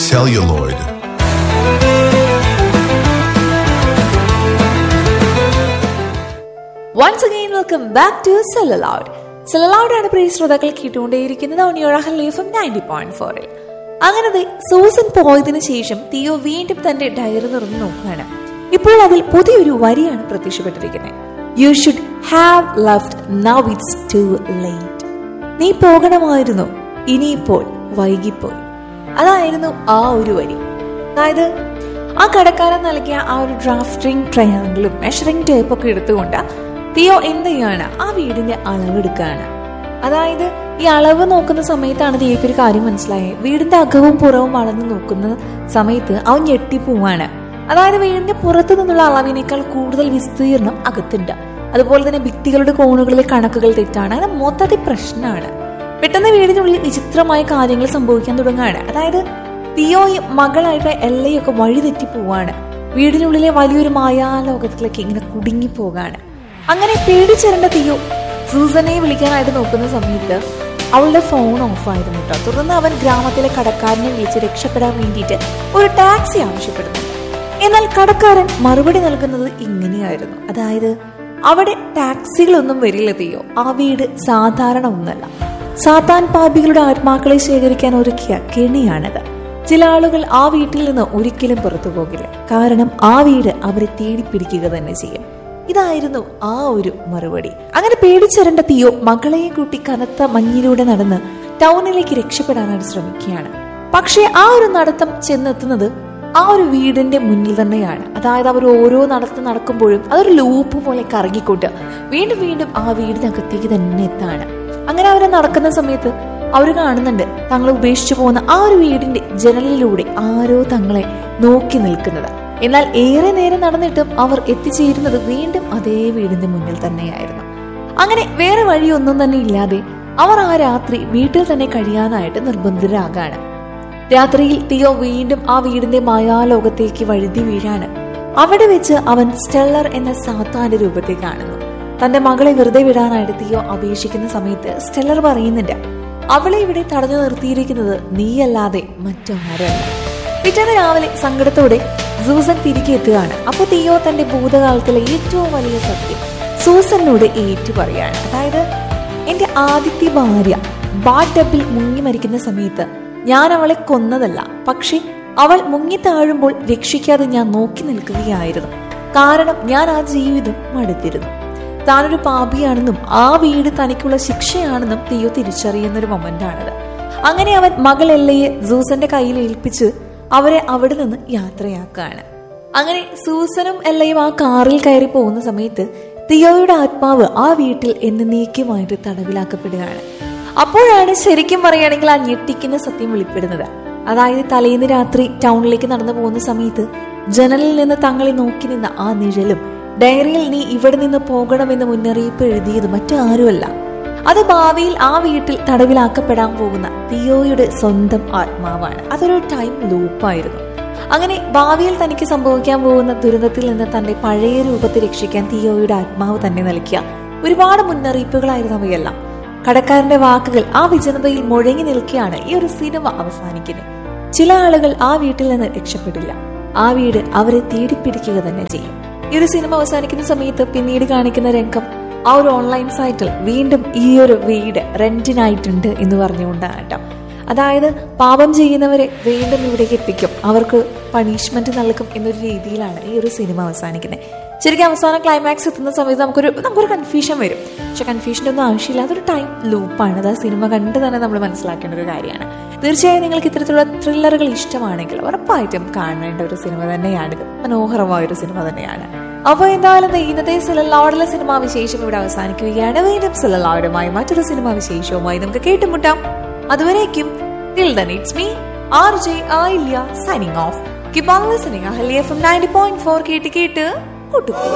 celluloid. Once again welcome back to celluloid celluloid ആണ് പ്രിയ ശ്രോതാക്കൾ കേട്ടുകൊണ്ടേയിരിക്കുന്നത് ഓണിയോഴഹൽ ലീഫും നയൻറ്റി പോയിന്റ് ഫോറിൽ അങ്ങനെ ദേ സൂസൻ പോയതിനു ശേഷം തിയോ വീണ്ടും തന്റെ ഡയറി തുറന്ന് നോക്കുകയാണ് ഇപ്പോൾ അതിൽ പുതിയൊരു വരിയാണ് പ്രത്യക്ഷപ്പെട്ടിരിക്കുന്നത് you should have loved now it's too late നീ പോകണമായിരുന്നു ഇനിയിപ്പോൾ വൈകിപ്പോയി അതായിരുന്നു ആ ഒരു വരി അതായത് ആ കടക്കാരൻ നൽകിയ ആ ഒരു ഡ്രാഫ്റ്റിംഗ് ട്രയാങ്കിളും മെഷറിംഗ് ടേപ്പ് ഒക്കെ എടുത്തുകൊണ്ട് തിയോ എന്ത് ചെയ്യാണ് ആ വീടിന്റെ അളവെടുക്കുകയാണ് അതായത് ഈ അളവ് നോക്കുന്ന സമയത്താണ് തിയോക്ക് ഒരു കാര്യം മനസ്സിലായത് വീടിന്റെ അകവും പുറവും അളന്ന് നോക്കുന്ന സമയത്ത് അവൻ ഞെട്ടിപ്പോവാണ് അതായത് വീടിന്റെ പുറത്തു നിന്നുള്ള അളവിനേക്കാൾ കൂടുതൽ വിസ്തീർണം അകത്തുണ്ട് അതുപോലെ തന്നെ ഭിത്തികളുടെ കോണുകളിലെ കണക്കുകൾ തെറ്റാണ് അങ്ങനെ മൊത്തത്തിൽ പ്രശ്നമാണ് പെട്ടെന്ന് വീടിനുള്ളിൽ വിചിത്രമായ കാര്യങ്ങൾ സംഭവിക്കാൻ തുടങ്ങുകയാണ് അതായത് തിയോയും മകളായിട്ട് എല്ലയൊക്കെ വഴിതെറ്റി പോവാണ് വീടിനുള്ളിലെ വലിയൊരു മായാലോകത്തിലേക്ക് ഇങ്ങനെ കുടുങ്ങി പോകാണ് അങ്ങനെ പേടിച്ചിരണ്ട തിയോ സൂസനെ വിളിക്കാനായിട്ട് നോക്കുന്ന സമയത്ത് അവളുടെ ഫോൺ ഓഫായിരുന്നു കേട്ടോ തുടർന്ന് അവൻ ഗ്രാമത്തിലെ കടക്കാരനെ വിളിച്ച് രക്ഷപ്പെടാൻ വേണ്ടിയിട്ട് ഒരു ടാക്സി ആവശ്യപ്പെടുന്നു എന്നാൽ കടക്കാരൻ മറുപടി നൽകുന്നത് ഇങ്ങനെയായിരുന്നു അതായത് അവിടെ ടാക്സികളൊന്നും വരില്ല തിയോ ആ വീട് സാധാരണ ഒന്നല്ല സാത്താൻ പാപികളുടെ ആത്മാക്കളെ ശേഖരിക്കാൻ ഒരുക്കിയ കെണിയാണിത് ചില ആളുകൾ ആ വീട്ടിൽ നിന്ന് ഒരിക്കലും പുറത്തു പോകില്ല കാരണം ആ വീട് അവരെ തേടിപ്പിടിക്കുക തന്നെ ചെയ്യും ഇതായിരുന്നു ആ ഒരു മറുപടി അങ്ങനെ പേടിച്ചരണ്ട തീയോ മകളെയും കൂട്ടി കനത്ത മഞ്ഞിലൂടെ നടന്ന് ടൗണിലേക്ക് രക്ഷപ്പെടാനായിട്ട് ശ്രമിക്കുകയാണ് പക്ഷേ ആ ഒരു നടത്തം ചെന്നെത്തുന്നത് ആ ഒരു വീടിന്റെ മുന്നിൽ തന്നെയാണ് അതായത് അവർ ഓരോ നടത്തം നടക്കുമ്പോഴും അതൊരു ലൂപ്പ് പോലെ കറങ്ങിക്കൊണ്ട് വീണ്ടും വീണ്ടും ആ വീടിനകത്തേക്ക് തന്നെ എത്താണ് അങ്ങനെ അവർ നടക്കുന്ന സമയത്ത് അവർ കാണുന്നുണ്ട് തങ്ങളെ ഉപേക്ഷിച്ചു പോകുന്ന ആ ഒരു വീടിന്റെ ജനലിലൂടെ ആരോ തങ്ങളെ നോക്കി നിൽക്കുന്നത് എന്നാൽ ഏറെ നേരം നടന്നിട്ടും അവർ എത്തിച്ചേരുന്നത് വീണ്ടും അതേ വീടിന്റെ മുന്നിൽ തന്നെയായിരുന്നു അങ്ങനെ വേറെ വഴിയൊന്നും തന്നെ ഇല്ലാതെ അവർ ആ രാത്രി വീട്ടിൽ തന്നെ കഴിയാനായിട്ട് നിർബന്ധിതരാകാണ് രാത്രിയിൽ തിയോ വീണ്ടും ആ വീടിന്റെ മായാലോകത്തേക്ക് വഴുതി വീഴാണ് അവിടെ വെച്ച് അവൻ സ്റ്റെല്ലർ എന്ന സാത്താന്റെ രൂപത്തെ കാണുന്നു തന്റെ മകളെ വെറുതെ വിടാനായിട്ട് തിയോ അപേക്ഷിക്കുന്ന സമയത്ത് സ്റ്റെല്ലർ പറയുന്നുണ്ട് അവളെ ഇവിടെ തടഞ്ഞു നിർത്തിയിരിക്കുന്നത് നീയല്ലാതെ മറ്റാരല്ല പിറ്റേന്ന് രാവിലെ സങ്കടത്തോടെ സൂസൻ തിരികെ എത്തുകയാണ് അപ്പൊ തിയോ തന്റെ ഭൂതകാലത്തിലെ ഏറ്റവും വലിയ സത്യം സൂസനോട് ഏറ്റു പറയാണ് അതായത് എന്റെ ആദ്യത്തെ ഭാര്യ ബാഡ് ഡബിൽ മുങ്ങി മരിക്കുന്ന സമയത്ത് ഞാൻ അവളെ കൊന്നതല്ല പക്ഷെ അവൾ മുങ്ങി താഴുമ്പോൾ രക്ഷിക്കാതെ ഞാൻ നോക്കി നിൽക്കുകയായിരുന്നു കാരണം ഞാൻ ആ ജീവിതം മടുത്തിരുന്നു താനൊരു പാപിയാണെന്നും ആ വീട് തനിക്കുള്ള ശിക്ഷയാണെന്നും തിയോ തിരിച്ചറിയുന്ന ഒരു മൊമെന്റാണിത് അങ്ങനെ അവൻ മകൾ എല്ലയെ സൂസന്റെ കയ്യിൽ ഏൽപ്പിച്ച് അവരെ അവിടെ നിന്ന് യാത്രയാക്കുകയാണ് അങ്ങനെ സൂസനും എല്ലയും ആ കാറിൽ കയറി പോകുന്ന സമയത്ത് തിയോയുടെ ആത്മാവ് ആ വീട്ടിൽ എന്നേക്കുമായിട്ട് തടവിലാക്കപ്പെടുകയാണ് അപ്പോഴാണ് ശരിക്കും പറയുകയാണെങ്കിൽ ആ ഞെട്ടിക്കുന്ന സത്യം വെളിപ്പെടുന്നത് അതായത് തലേന്ന് രാത്രി ടൗണിലേക്ക് നടന്നു പോകുന്ന സമയത്ത് ജനലിൽ നിന്ന് തങ്ങളെ നോക്കി നിന്ന ആ നിഴലും ഡയറിയിൽ നീ ഇവിടെ നിന്ന് പോകണമെന്ന് മുന്നറിയിപ്പ് എഴുതിയത് മറ്റാരുമല്ല അത് ഭാവിയിൽ ആ വീട്ടിൽ തടവിലാക്കപ്പെടാൻ പോകുന്ന തിയോയുടെ സ്വന്തം ആത്മാവാണ് അതൊരു ടൈം ലൂപ്പായിരുന്നു അങ്ങനെ ഭാവിയിൽ തനിക്ക് സംഭവിക്കാൻ പോകുന്ന ദുരന്തത്തിൽ നിന്ന് തന്റെ പഴയ രൂപത്തെ രക്ഷിക്കാൻ തിയോയുടെ ആത്മാവ് തന്നെ നൽകിയ ഒരുപാട് മുന്നറിയിപ്പുകളായിരുന്നു അവയെല്ലാം കടക്കാരന്റെ വാക്കുകൾ ആ വിജനതയിൽ മുഴങ്ങി നിൽക്കുകയാണ് ഈ ഒരു സിനിമ അവസാനിക്കുന്നത് ചില ആളുകൾ ആ വീട്ടിൽ നിന്ന് രക്ഷപ്പെടില്ല ആ വീട് അവരെ തേടിപ്പിടിക്കുക തന്നെ ചെയ്യും ഈ ഒരു സിനിമ അവസാനിക്കുന്ന സമയത്ത് പിന്നീട് കാണിക്കുന്ന രംഗം ആ ഒരു ഓൺലൈൻ സൈറ്റിൽ വീണ്ടും ഈ ഒരു വീട് റെന്റിനായിട്ടുണ്ട് എന്ന് പറഞ്ഞുകൊണ്ടാണ് കേട്ടോ അതായത് പാപം ചെയ്യുന്നവരെ വീണ്ടും ഇവിടേക്ക് എത്തിക്കും അവർക്ക് പണിഷ്മെന്റ് നൽകും എന്നൊരു രീതിയിലാണ് ഈ ഒരു സിനിമ അവസാനിക്കുന്നത് ശരിക്കും അവസാനം ക്ലൈമാക്സ് എത്തുന്ന സമയത്ത് നമുക്കൊരു നമുക്കൊരു കൺഫ്യൂഷൻ വരും പക്ഷെ കൺഫ്യൂഷൻ്റെ ഒന്നും ആവശ്യമില്ല അതൊരു ടൈം ലൂപ്പാണ് അത് ആ സിനിമ കണ്ട് തന്നെ നമ്മൾ മനസ്സിലാക്കേണ്ട ഒരു കാര്യമാണ് തീർച്ചയായും നിങ്ങൾക്ക് ഇത്തരത്തിലുള്ള ത്രില്ലറുകൾ ഇഷ്ടമാണെങ്കിൽ ഉറപ്പായിട്ടും കാണേണ്ട ഒരു സിനിമ തന്നെയാണിത് മനോഹരമായ ഒരു സിനിമ തന്നെയാണ് അപ്പോൾ എന്തായാലും ദേ ഇന്നത്തെ സിലല്ലാവഡിലെ സിനിമാ വിശേഷം ഇവിടെ അവസാനിക്കുകയാണ് വീണ്ടും സിലല്ലാവഡുമായി മറ്റൊരു സിനിമാ വിശേഷവുമായി നമുക്ക് കേട്ടുമുട്ടാം അതുവരേക്കും till then it's me R J Ayilya signing off keep on listening Ahalya F M ninety point four കേട്ട് കേട്ട് കൂട്ടുപോകും